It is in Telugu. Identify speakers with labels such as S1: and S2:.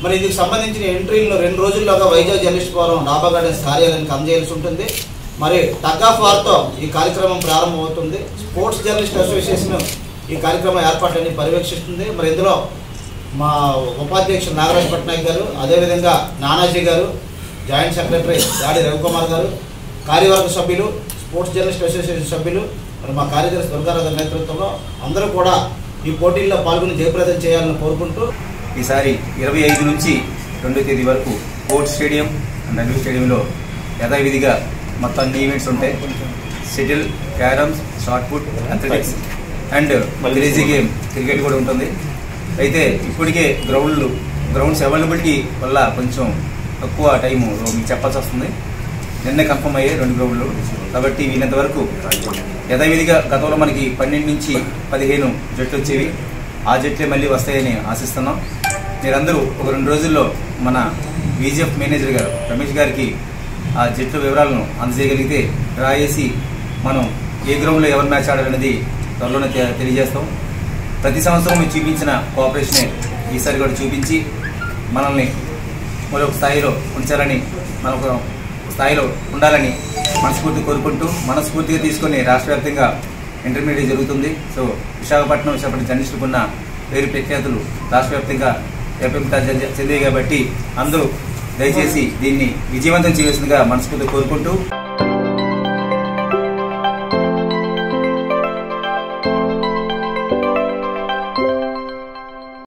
S1: మరి ఇందుకు సంబంధించిన ఎంట్రీలను రెండు రోజుల్లోగా Vizag journalist forum Daba gardens కార్యాలయానికి అందజేయాల్సి ఉంటుంది మరి టగ్ ఆఫ్ వార్తో ఈ కార్యక్రమం ప్రారంభమవుతుంది స్పోర్ట్స్ జర్నలిస్ట్ అసోసియేషన్ ఈ కార్యక్రమం ఏర్పాట్లన్నీ పర్యవేక్షిస్తుంది మరి ఇందులో మా ఉపాధ్యక్షుడు నాగరాజ్ పట్నాయక్ గారు అదేవిధంగా నానాజీ గారు జాయింట్ సెక్రటరీ దాడి రవికుమార్ గారు కార్యవర్గ సభ్యులు స్పోర్ట్స్ జర్నలిస్ట్ అసోసియేషన్ సభ్యులు మరి మా కార్యదర్శి దుర్గారాధ నేతృత్వంలో అందరూ కూడా ఈ పోటీల్లో పాల్గొని జయప్రదం చేయాలని కోరుకుంటూ
S2: ఈసారి ఇరవై ఐదు నుంచి రెండో తేదీ వరకు స్పోర్ట్స్ స్టేడియం అండ్ రైల్వే స్టేడియంలో యథావిధిగా మొత్తం అన్ని ఈవెంట్స్ ఉంటాయి shuttle carroms shot put athletics and crazy game cricket కూడా ఉంటుంది అయితే ఇప్పటికే గ్రౌండ్లు గ్రౌండ్స్ అవైలబిలిటీ వల్ల కొంచెం తక్కువ టైము మీకు చెప్పాల్సి వస్తుంది నిన్న కన్ఫర్మ్ అయ్యాయి రెండు గ్రౌండ్లు కాబట్టి వీళ్ళంత వరకు యథావిధిగా గతంలో మనకి పన్నెండు నుంచి పదిహేను జట్లు వచ్చేవి ఆ జట్లే మళ్ళీ వస్తాయని ఆశిస్తున్నాం మీరందరూ ఒక రెండు రోజుల్లో మన బీజేఎఫ్ మేనేజర్ గారు రమేష్ గారికి ఆ జట్ల వివరాలను అందజేయగలిగితే డ్రా చేసి మనం ఏ గ్రౌండ్లో ఎవరు మ్యాచ్ ఆడాలనేది త్వరలోనే తె- తెలియజేస్తాం ప్రతి సంవత్సరం మీరు చూపించిన కోఆపరేషనే ఈసారి కూడా చూపించి మనల్ని మరొక స్థాయిలో ఉంచాలని మనొక స్థాయిలో ఉండాలని మనస్ఫూర్తి కోరుకుంటూ మనస్ఫూర్తిగా తీసుకొని రాష్ట్ర వ్యాప్తంగా ఇంటర్మీడియట్ జరుగుతుంది సో విశాఖపట్నం విశాఖపట్నం జర్నలిస్టులకు ఉన్న పేరు ప్రఖ్యాతులు రాష్ట్ర వ్యాప్తంగా వ్యాప్తంగా చెందే- చెందాయి కాబట్టి అందరూ దయచేసి దీన్ని విజయవంతం చేయవలసిందిగా మనస్ఫూర్తి కోరుకుంటూ